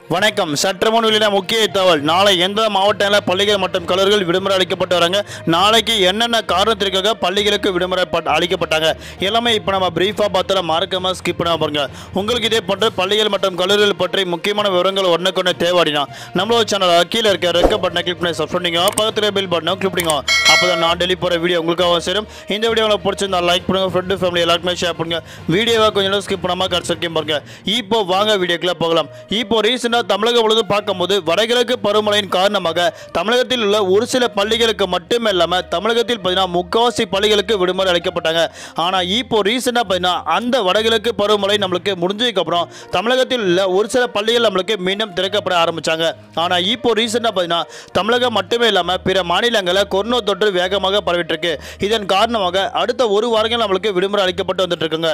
வணக்கம் சற்று முன் வெளியான முக்கிய தகவல் நாளை எந்த மாவட்டங்களில் பள்ளிகள் மற்றும் கல்லூரிகள் விடுமுறை அளிக்கப்பட்டு வராங்க நாளைக்கு என்னென்ன காரணத்திற்காக பள்ளிகளுக்கு விடுமுறை பட்- அளிக்கப்பட்டாங்க எல்லாமே இப்போ நம்ம பிரீஃபாக பார்த்தா மறக்காம ஸ்கிப் பண்ணாம பாருங்க உங்களுக்கு இதே போன்ற பள்ளிகள் மற்றும் கல்லூரிகள் பற்றி முக்கியமான விவரங்கள் ஒன்றுக்கொன்று தேவைடினா நம்மளோட சேனல் கீழே இருக்க ரெக்க பட்டனை கிளிக் பண்ணி சப்ஸ்கிரைப் பண்ணிங்க பக்கத்தில் பில் பட்டனை கிளிக் பண்ணிங்க அப்போ தான் நான் டெலி போகிற வீடியோ உங்களுக்காக சேரும் இந்த வீடியோ உங்களுக்கு பிடிச்சிருந்தா லைக் பண்ணுங்க ஃப்ரெண்டு ஃபேமிலி எல்லாருக்குமே ஷேர் பண்ணுங்க வீடியோவை கொஞ்சம் நேரம் ஸ்கிப் பண்ணாமல் கடைசி வரைக்கும் பாருங்க இப்போ வாங்க வீடியோக்குள்ள போகலாம் இப்போ ரீசெண்டாக தமிழகம் முழுவதும் பார்க்கும்போது வடகிழக்கு பருவமழையின் காரணமாக தமிழகத்தில் உள்ள ஒரு சில பள்ளிகளுக்கு மட்டும் இல்லாமல் தமிழகத்தில் பார்த்தீங்கன்னா முக்காவாசி பள்ளிகளுக்கு விடுமுறை அளிக்கப்பட்டாங்க ஆனால் இப்போ ரீசெண்டாக பார்த்தீங்கன்னா அந்த வடகிழக்கு பருவமழை நம்மளுக்கு முடிஞ்சதுக்கப்புறம் தமிழகத்தில் உள்ள ஒரு சில பள்ளிகள் நம்மளுக்கு மீண்டும் திறக்கப்பட ஆரம்பிச்சாங்க ஆனால் இப்போ ரீசெண்டாக பார்த்தீங்கன்னா தமிழகம் மட்டுமே இல்லாமல் பிற மாநிலங்களில் கொரோனா தொற்று வேகமாக பரவிட்டு இருக்கு இதன் காரணமாக அடுத்த ஒரு வாரங்கள் நம்மளுக்கு விடுமுறை அளிக்கப்பட்டு வந்துட்டு இருக்குங்க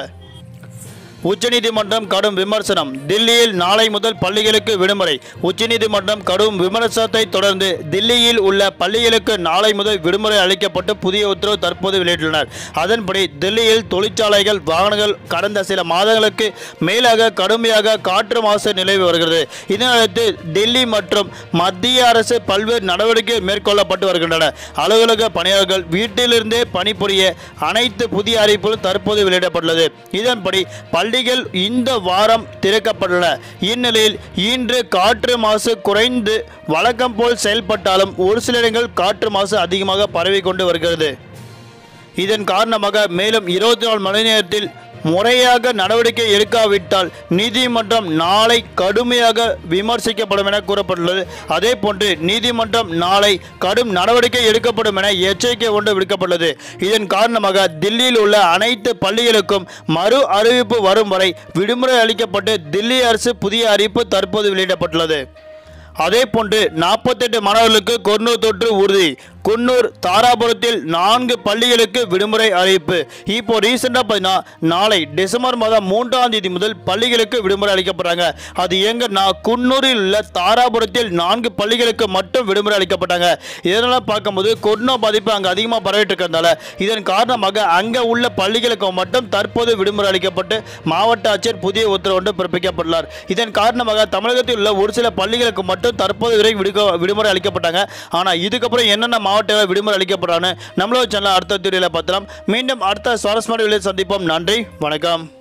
உச்சநீதிமன்றம் கடும் விமர்சனம் தில்லியில் நாளை முதல் பள்ளிகளுக்கு விடுமுறை உச்சநீதிமன்றம் கடும் விமர்சனத்தை தொடர்ந்து தில்லியில் உள்ள பள்ளிகளுக்கு நாளை முதல் விடுமுறை அளிக்கப்பட்டு புதிய உத்தரவு தற்போது வெளியிட்டுள்ளனர் அதன்படி தில்லியில் தொழிற்சாலைகள் வாகனங்கள் கடந்த சில மாதங்களுக்கு மேலாக கடுமையாக காற்று மாசு நிலவி வருகிறது இதனையடுத்து டெல்லி மற்றும் மத்திய அரசு பல்வேறு நடவடிக்கைகள் மேற்கொள்ளப்பட்டு வருகின்றன அலுவலக பணியாளர்கள் வீட்டிலிருந்தே பணிபுரிய அனைத்து புதிய அறிவிப்புகளும் தற்போது வெளியிடப்பட்டுள்ளது இதன்படி பள்ளிகள் இந்த வாரம் திறக்கப்பட்டுள்ளன இந்நிலையில் இன்று காற்று மாசு குறைந்து வழக்கம் போல் செயல்பட்டாலும் ஒரு சில இடங்கள் காற்று மாசு அதிகமாக பரவிக் கொண்டு வருகிறது இதன் காரணமாக மேலும் இருபத்தி நாலு மணி நேரத்தில் முறையாக நடவடிக்கை எடுக்காவிட்டால் நீதிமன்றம் நாளை கடுமையாக விமர்சிக்கப்படும் என கூறப்பட்டுள்ளது அதே போன்று நீதிமன்றம் நாளை கடும் நடவடிக்கை எடுக்கப்படும் என எச்சரிக்கை ஒன்று விடுக்கப்பட்டுள்ளது இதன் காரணமாக தில்லியில் உள்ள அனைத்து பள்ளிகளுக்கும் மறு அறிவிப்பு வரும் வரை விடுமுறை அளிக்கப்பட்டு தில்லி அரசு புதிய அறிவிப்பு தற்போது வெளியிடப்பட்டுள்ளது அதே போன்று நாற்பத்தெட்டு மாணவர்களுக்கு கொரோனா தொற்று உறுதி குன்னூர் தாராபுரத்தில் நான்கு பள்ளிகளுக்கு விடுமுறை அறிவிப்பு இப்போ ரீசெண்டாக பார்த்தீங்கன்னா நாளை டிசம்பர் மாதம் மூன்றாம் தேதி முதல் பள்ளிகளுக்கு விடுமுறை அளிக்கப்படுறாங்க அது எங்கன்னா குன்னூரில் உள்ள தாராபுரத்தில் நான்கு பள்ளிகளுக்கு மட்டும் விடுமுறை அளிக்கப்பட்டாங்க இதனால் பார்க்கும்போது கொரோனா பாதிப்பு அங்கே அதிகமாக பரவிட்டு இருக்கிறதால இதன் காரணமாக அங்கே உள்ள பள்ளிகளுக்கு மட்டும் தற்போது விடுமுறை அளிக்கப்பட்டு மாவட்ட ஆட்சியர் புதிய உத்தரவு ஒன்று பிறப்பிக்கப்பட்டுள்ளார் இதன் காரணமாக தமிழகத்தில் உள்ள ஒரு சில பள்ளிகளுக்கு மட்டும் தற்போது வரை விடுக்க விடுமுறை அளிக்கப்பட்டாங்க ஆனால் இதுக்கப்புறம் என்னென்ன மாவட்டங்கள் விடுமுறை அளிக்கப்படுறான்னு நம்மளோட சேனல் அடுத்த வீடியோவில் பார்த்தலாம் மீண்டும் அடுத்த சுவாரஸ்யமான வீடியோவில் சந்திப்போம் நன்றி வணக்கம்